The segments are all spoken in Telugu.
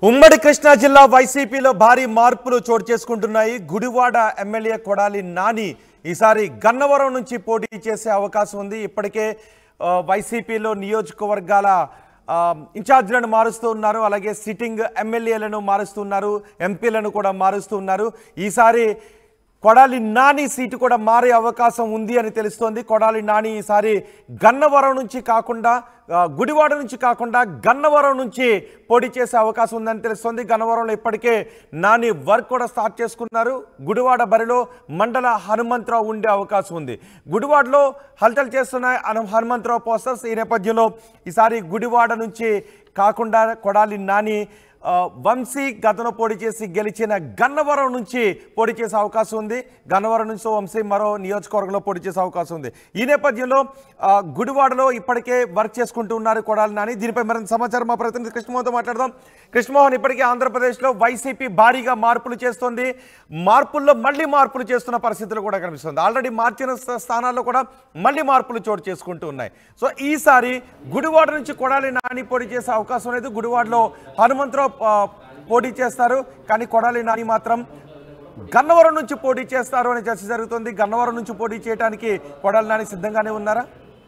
ఉమ్మడి కృష్ణా జిల్లా వైసీపీలో భారీ మార్పులు చోటు చేసుకుంటున్నాయి గుడివాడ ఎమ్మెల్యే కొడాలి నాని ఈసారి గన్నవరం నుంచి పోటీ చేసే అవకాశం ఉంది ఇప్పటికే ఆ, వైసీపీలో నియోజకవర్గాల ఆ, ఇన్ఛార్జీలను మారుస్తూ ఉన్నారు అలాగే సిట్టింగ్ ఎమ్మెల్యేలను మారుస్తున్నారు ఎంపీలను కూడా మారుస్తూ ఉన్నారు ఈసారి కొడాలి నాని సీటు కూడా మారే అవకాశం ఉంది అని తెలుస్తోంది కొడాలి నాని ఈసారి గన్నవరం నుంచి కాకుండా ఆ, గుడివాడ నుంచి కాకుండా గన్నవరం నుంచి పోటీ చేసే అవకాశం ఉందని తెలుస్తోంది గన్నవరంలో ఇప్పటికే నాని వర్క్ కూడా స్టార్ట్ చేసుకున్నారు గుడివాడ బరిలో మండల హనుమంతరావు ఉండే అవకాశం ఉంది గుడివాడలో హల్చల్ చేస్తున్న హను- హనుమంతరావు పోస్టర్స్ ఈ నేపథ్యంలో ఈసారి గుడివాడ నుంచి కాకుండా కొడాలి నాని ఆ, వంశీ గతంలో పోటీ చేసి గెలిచిన గన్నవరం నుంచి పోటీ చేసే అవకాశం ఉంది గన్నవరం నుంచి వంశీ మరో నియోజకవర్గంలో పోటీ చేసే అవకాశం ఉంది ఈ నేపథ్యంలో ఆ, గుడివాడలో ఇప్పటికే వర్క్ చేసుకుంటూ ఉన్నారు కొడాలి నాని దీనిపై మరింత సమాచారం మా ప్రతినిధి కృష్ణమోహన్తో మాట్లాడదాం కృష్ణమోహన్ ఇప్పటికే ఆంధ్రప్రదేశ్లో వైసీపీ భారీగా మార్పులు చేస్తోంది మార్పుల్లో మళ్ళీ మార్పులు చేస్తున్న పరిస్థితులు కూడా కనిపిస్తుంది ఆల్రెడీ మార్చిన స్థ- స్థానాల్లో కూడా మళ్ళీ మార్పులు చోటు చేసుకుంటూ ఉన్నాయి సో ఈసారి గుడివాడ నుంచి కొడాలి నాని పోటీ చేసే అవకాశం లేదు గుడివాడలో హనుమంతరావు ఆ, పోటీ చేస్తారు కానీ కొడాలి నాని మాత్రం గన్నవరం నుంచి పోటీ చేస్తారు అని చర్చ జరుగుతుంది గన్నవరం నుంచి పోటీ చేయడానికి కొడాలి నాని సిద్ధంగానే ఉన్నారా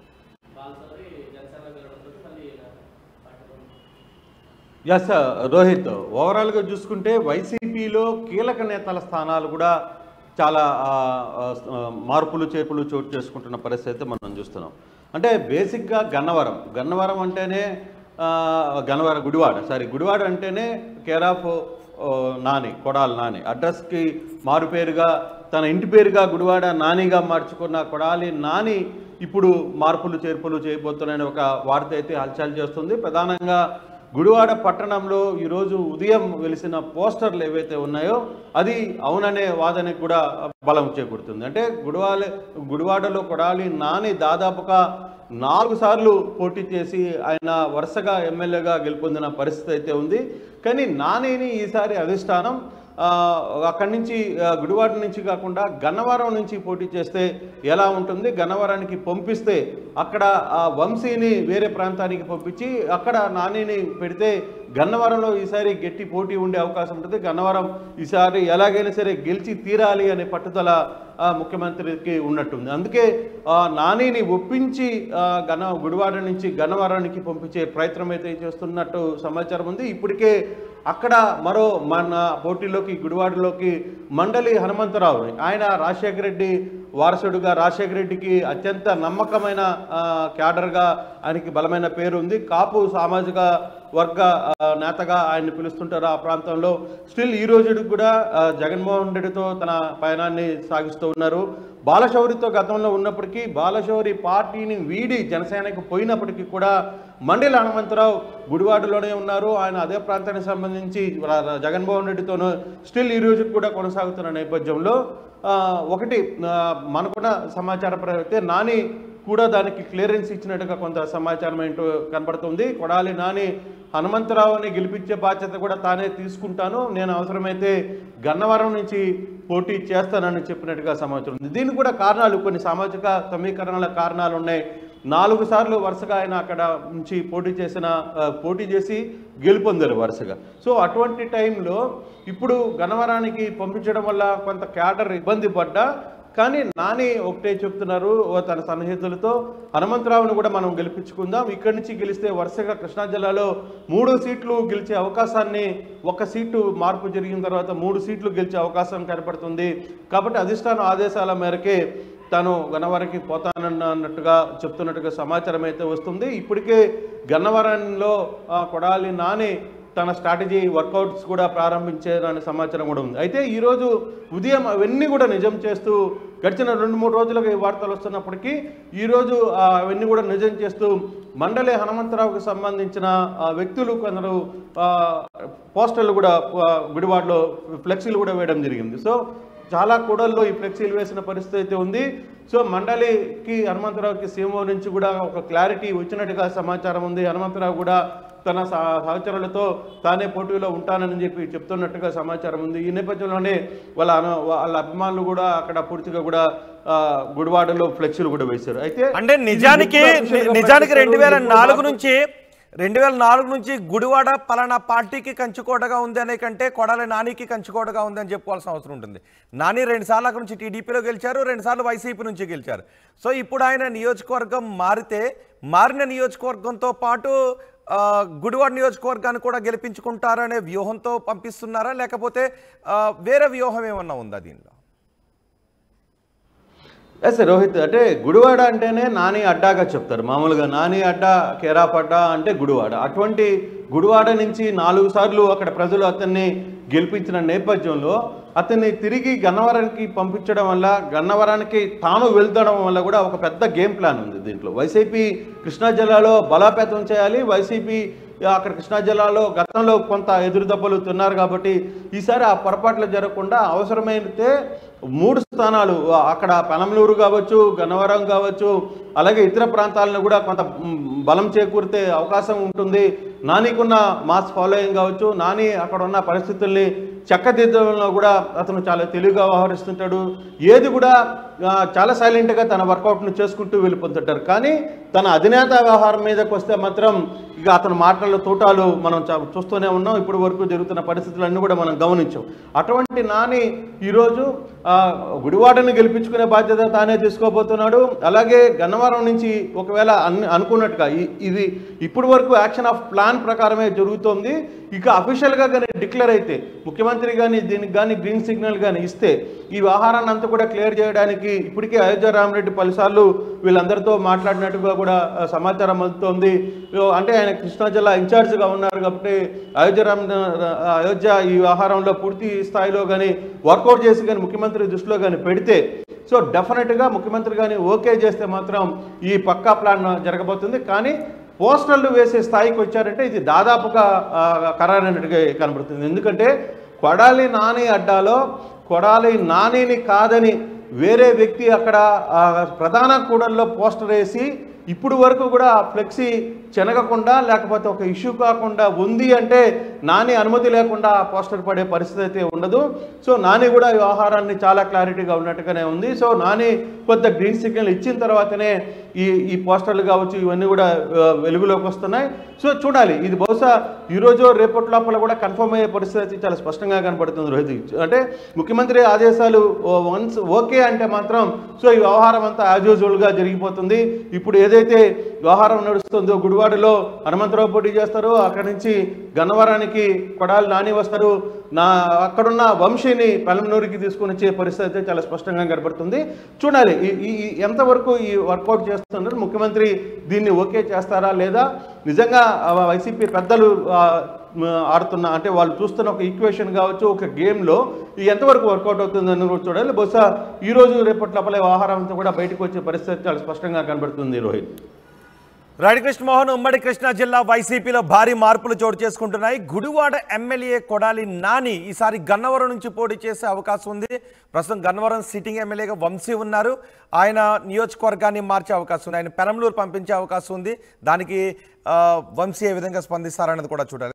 ఎస్ రోహిత్ ఓవరాల్గా చూసుకుంటే వైసీపీలో కీలక నేతల స్థానాలు కూడా చాలా ఆ, ఆ, మార్పులు చేర్పులు చోటు చేసుకుంటున్న పరిస్థితి అయితే మనం చూస్తున్నాం అంటే బేసిక్గా గన్నవరం గన్నవరం అంటేనే ఆ, గన్నవరం గుడివాడ సారీ గుడివాడ అంటేనే కేర్ ఆఫ్ ఓ, నాని కొడాలి నాని అడ్రస్కి మారు పేరుగా తన ఇంటి పేరుగా గుడివాడ నానిగా మార్చుకున్న కొడాలి నాని ఇప్పుడు మార్పులు చేర్పులు చేయబోతున్నాయని ఒక వార్త అయితే హల్చల్ చేస్తుంది ప్రధానంగా గుడివాడ పట్టణంలో ఈరోజు ఉదయం వెలిసిన పోస్టర్లు ఏవైతే ఉన్నాయో అది అవుననే వాదనకి కూడా బలం చేకూరుతుంది అంటే గుడివాడ గుడివాడలో కొడాలి నాని దాదాపుగా నాలుగు సార్లు పోటీ చేసి ఆయన వరుసగా ఎమ్మెల్యేగా గెలుపొందిన పరిస్థితి అయితే ఉంది కానీ నానిని ఈసారి అధిష్టానం ఆ, అక్కడి నుంచి ఆ, గుడివాడ నుంచి కాకుండా గన్నవరం నుంచి పోటీ చేస్తే ఎలా ఉంటుంది గన్నవరానికి పంపిస్తే అక్కడ ఆ వంశీని వేరే ప్రాంతానికి పంపించి అక్కడ నానిని పెడితే గన్నవరంలో ఈసారి గట్టి పోటీ ఉండే అవకాశం ఉంటుంది గన్నవరం ఈసారి ఎలాగైనా సరే గెలిచి తీరాలి అనే పట్టుదల ఆ, ముఖ్యమంత్రికి ఉన్నట్టుంది అందుకే ఆ, నానిని ఒప్పించి ఆ, గన గుడివాడ నుంచి గన్నవరానికి పంపించే ప్రయత్నం అయితే చేస్తున్నట్టు సమాచారం ఉంది ఇప్పటికే అక్కడ మరో మన పోటీలోకి గుడివాడలోకి మండలి హనుమంతరావు ఆయన రాజశేఖర రెడ్డి వారసుడుగా రాజశేఖర రెడ్డికి అత్యంత నమ్మకమైన ఆ, క్యాడర్గా ఆయనకి బలమైన పేరు ఉంది కాపు సామాజిక వర్గ ఆ, నేతగా ఆయన్ని పిలుస్తుంటారు ఆ ప్రాంతంలో స్టిల్ ఈ రోజు కూడా ఆ, జగన్మోహన్ రెడ్డితో తన పయనాన్ని సాగిస్తూ ఉన్నారు బాలశౌరితో గతంలో ఉన్నప్పటికీ బాలశౌరి పార్టీని వీడి జనసేనకు పోయినప్పటికీ కూడా మండలి హనుమంతరావు గుడివాడలోనే ఉన్నారు ఆయన అదే ప్రాంతానికి సంబంధించి ర- ర- జగన్మోహన్ రెడ్డితోనూ స్టిల్ ఈ రోజు కూడా కొనసాగుతున్న నేపథ్యంలో ఆ, ఒకటి ఆ, మనకున్న సమాచారం ప్రకారం అయితే నాని కూడా దానికి క్లియరెన్స్ ఇచ్చినట్టుగా కొంత సమాచారం ఏంటో కనబడుతుంది కొడాలి నాని హనుమంతరావుని గెలిపించే బాధ్యత కూడా తానే తీసుకుంటాను నేను అవసరమైతే గన్నవరం నుంచి పోటీ చేస్తానని చెప్పినట్టుగా సమాచారం ఉంది దీనికి కూడా కారణాలు కొన్ని సామాజిక సమీకరణల కారణాలు ఉన్నాయి నాలుగు సార్లు వరుసగా ఆయన అక్కడ నుంచి పోటీ చేసిన ఆ, పోటీ చేసి గెలుపొందారు వరుసగా సో అటువంటి టైంలో ఇప్పుడు గన్నవరానికి పంపించడం వల్ల కొంత క్యాడర్ ఇబ్బంది పడ్డా కానీ నాని ఒకటే చెప్తున్నారు ఓ తన సన్నిహితులతో హనుమంతరావును కూడా మనం గెలిపించుకుందాం ఇక్కడి నుంచి గెలిస్తే వరుసగా కృష్ణా జిల్లాలో మూడు సీట్లు గెలిచే అవకాశాన్ని ఒక సీటు మార్పు జరిగిన తర్వాత మూడు సీట్లు గెలిచే అవకాశం కనపడుతుంది కాబట్టి అధిష్టానం ఆదేశాల మేరకే తాను గన్నవరానికి పోతానన్న అన్నట్టుగా చెప్తున్నట్టుగా సమాచారం అయితే వస్తుంది ఇప్పటికే గన్నవరంలో ఆ, కొడాలి నాని తన స్ట్రాటజీ వర్కౌట్స్ కూడా ప్రారంభించారనే సమాచారం కూడా ఉంది అయితే ఈరోజు ఉదయం అవన్నీ కూడా నిజం చేస్తూ గడిచిన రెండు మూడు రోజులుగా ఈ వార్తలు వస్తున్నప్పటికీ ఈరోజు ఆ, అవన్నీ కూడా నిజం చేస్తూ మండలి హనుమంతరావుకి సంబంధించిన ఆ, వ్యక్తులు కొందరు ఆ, పోస్టర్లు కూడా ఆ, గుడివాడలో ఫ్లెక్సీలు కూడా వేయడం జరిగింది సో చాలా కూడల్లో ఈ ఫ్లెక్సీలు వేసిన పరిస్థితి అయితే ఉంది సో మండలికి హనుమంతరావుకి సీఎంఓ నుంచి కూడా ఒక క్లారిటీ వచ్చినట్టుగా సమాచారం ఉంది హనుమంతరావు కూడా తన సహ- సహచరులతో తానే పోటీలో ఉంటానని చెప్పి చెప్తున్నట్టుగా సమాచారం ఉంది ఈ నేపథ్యంలోనే వాళ్ళ అను- వాళ్ళ అభిమానులు కూడా అక్కడ పూర్తిగా కూడా ఆ, గుడివాడలో ఫ్లెక్సీలు కూడా వేశారు అయితే అంటే నిజానికి ఇది ముఖ్య విషయంగా నిజానికి ప్రకటిస్తారు. రెండు వేల ఇప్పుడు నాలుగు మాకు- నుంచి రెండు వేల నాలుగు నుంచి గుడివాడ పలానా పార్టీకి కంచుకోటగా ఉంది అనే కంటే కొడాలి నానికి కంచుకోటగా ఉంది అని చెప్పుకోవాల్సిన అవసరం ఉంటుంది నాని రెండు సార్లు అక్కడ నుంచి టీడీపీలో గెలిచారు రెండు సార్లు వైసీపీ నుంచి గెలిచారు సో ఇప్పుడు ఆయన నియోజకవర్గం మారితే మారిన నియోజకవర్గంతో పాటు ఆ, గుడివాడ నియోజకవర్గాన్ని కూడా గెలిపించుకుంటారనే వ్యూహంతో పంపిస్తున్నారా లేకపోతే ఆ, వేరే వ్యూహం ఏమన్నా ఉందా దీనిలో ఎస్ రోహిత్ అంటే గుడివాడ అంటేనే నాని అడ్డాగా చెప్తారు మామూలుగా నాని అడ్డా కేరాపడ్డా అంటే గుడివాడ అటువంటి గుడివాడ నుంచి నాలుగు సార్లు అక్కడ ప్రజలు అతన్ని గెలిపించిన నేపథ్యంలో అతన్ని తిరిగి గన్నవరానికి పంపించడం వల్ల గన్నవరానికి తాను వెళ్తడం వల్ల కూడా ఒక పెద్ద గేమ్ ప్లాన్ ఉంది దీంట్లో వైసీపీ కృష్ణా జిల్లాలో బలోపేతం చేయాలి వైసీపీ అక్కడ కృష్ణా జిల్లాలో గతంలో కొంత ఎదురు దెబ్బలు తిన్నారు కాబట్టి ఈసారి ఆ పొరపాట్లు జరగకుండా అవసరమైతే మూడు స్థానాలు అక్కడ పెనమలూరు కావచ్చు గన్నవరం కావచ్చు అలాగే ఇతర ప్రాంతాలను కూడా కొంత మ్, బలం చేకూరితే అవకాశం ఉంటుంది నానికున్న మాస్ ఫాలోయింగ్ కావచ్చు నాని అక్కడ ఉన్న పరిస్థితుల్ని చక్కదిద్దడంలో కూడా అతను చాలా తెలివిగా వ్యవహరిస్తుంటాడు ఏది కూడా ఆ, చాలా సైలెంట్గా తన వర్కౌట్ను చేసుకుంటూ వెళ్ళిపోతుంటారు కానీ తన అధినేత వ్యవహారం మీదకి వస్తే మాత్రం ఇక అతని మాటల తూటాలు మనం చా- చూస్తూనే ఉన్నాం ఇప్పటి వరకు జరుగుతున్న పరిస్థితులన్నీ కూడా మనం గమనించాం అటువంటి నాని ఈరోజు ఆ, గుడివాడని గెలిపించుకునే బాధ్యత తానే తీసుకోబోతున్నాడు అలాగే గన్నవరం నుంచి ఒకవేళ అన్ని అనుకున్నట్టుగా ఇ- ఇది ఇప్పటి వరకు యాక్షన్ ఆఫ్ ప్లాన్ ప్రకారమే జరుగుతోంది ఇక అఫీషియల్గా కానీ డిక్లేర్ అయితే ముఖ్యమంత్రి కానీ దీనికి కానీ గ్రీన్ సిగ్నల్ కానీ ఇస్తే ఈ వ్యవహారాన్ని అంతా కూడా క్లియర్ చేయడానికి ఇప్పటికే అయోధ్య రామరెడ్డి పలుసార్లు వీళ్ళందరితో మాట్లాడినట్టుగా కూడా ఆ, సమాచారం అందుతోంది ఓ, అంటే ఆయన కృష్ణా జిల్లా ఇన్ఛార్జ్గా ఉన్నారు కాబట్టి అయోధ్య రామ అయోధ్య ఈ వ్యవహారంలో పూర్తి స్థాయిలో కానీ వర్కౌట్ చేసి కానీ ముఖ్యమంత్రి దృష్టిలో కానీ పెడితే సో డెఫినెట్గా ముఖ్యమంత్రి కానీ ఓకే చేస్తే మాత్రం ఈ పక్కా ప్లాన్ జరగబోతుంది కానీ పోస్టర్లు వేసే స్థాయికి వచ్చారంటే ఇది దాదాపుగా ఆ, ఖరారైనట్టుగా కనబడుతుంది ఎందుకంటే కొడాలి నాని అడ్డాలో కొడాలి నానిని కాదని వేరే వ్యక్తి అక్కడ ఆ, ప్రధాన కూడల్లో పోస్టర్ వేసి ఇప్పుడు వరకు కూడా ఆ ఫ్లెక్సీ చెనగకుండా లేకపోతే ఒక ఇష్యూ కాకుండా ఉంది అంటే నాని అనుమతి లేకుండా ఆ పోస్టర్ పడే పరిస్థితి అయితే ఉండదు సో నాని కూడా ఈ వ్యవహారాన్ని చాలా క్లారిటీగా ఉన్నట్టుగానే ఉంది సో నాని కొంత గ్రీన్ సిగ్నల్ ఇచ్చిన తర్వాతనే ఈ ఈ పోస్టర్లు కావచ్చు ఇవన్నీ కూడా ఆ, వెలుగులోకి వస్తున్నాయి సో చూడాలి ఇది బహుశా ఈరోజు రేపటి లోపల కూడా కన్ఫర్మ్ అయ్యే పరిస్థితి అయితే చాలా స్పష్టంగా కనపడుతుంది రోహిత్ అంటే ముఖ్యమంత్రి ఆదేశాలు వన్స్ ఓకే అంటే మాత్రం సో ఈ వ్యవహారం అంతా యాజ్ యూజువల్గా జరిగిపోతుంది ఇప్పుడు ఏదైతే వ్యవహారం నడుస్తుందో గుడివాడలో హనుమంతరావు పోటీ చేస్తారు అక్కడి నుంచి గన్నవరానికి కొడాలి నాని వస్తారు నా అక్కడున్న వంశీని పెలంనూరికి తీసుకొని వచ్చే పరిస్థితి అయితే చాలా స్పష్టంగా కనబడుతుంది చూడాలి ఈ- ఈ ఈ ఎంతవరకు ఈ వర్కౌట్ చేస్తున్నారు ముఖ్యమంత్రి దీన్ని ఓకే చేస్తారా లేదా నిజంగా ఆ వైసీపీ పెద్దలు ఆ, మ, ఆడుతున్న అంటే వాళ్ళు చూస్తున్న ఒక ఈక్వేషన్ కావచ్చు ఒక గేమ్లో ఇది ఎంతవరకు వర్కౌట్ అవుతుందని కూడా చూడాలి బహుశా ఈ రోజు రేపటి లోపల వ్యవహారం అంతా కూడా బయటకు వచ్చే పరిస్థితి చాలా స్పష్టంగా కనబడుతుంది రోహిత్ రాడి కృష్ణమోహన్ ఉమ్మడి కృష్ణా జిల్లా వైసీపీలో భారీ మార్పులు చోటు చేసుకుంటున్నాయి గుడివాడ ఎమ్మెల్యే కొడాలి నాని ఈసారి గన్నవరం నుంచి పోటీ చేసే అవకాశం ఉంది ప్రస్తుతం గన్నవరం సిట్టింగ్ ఎమ్మెల్యేగా వంశీ ఉన్నారు ఆయన నియోజకవర్గాన్ని మార్చే అవకాశం ఉంది ఆయన పెరంలూరు పంపించే అవకాశం ఉంది దానికి ఆ, వంశీ ఏ విధంగా స్పందిస్తారన్నది కూడా చూడాలి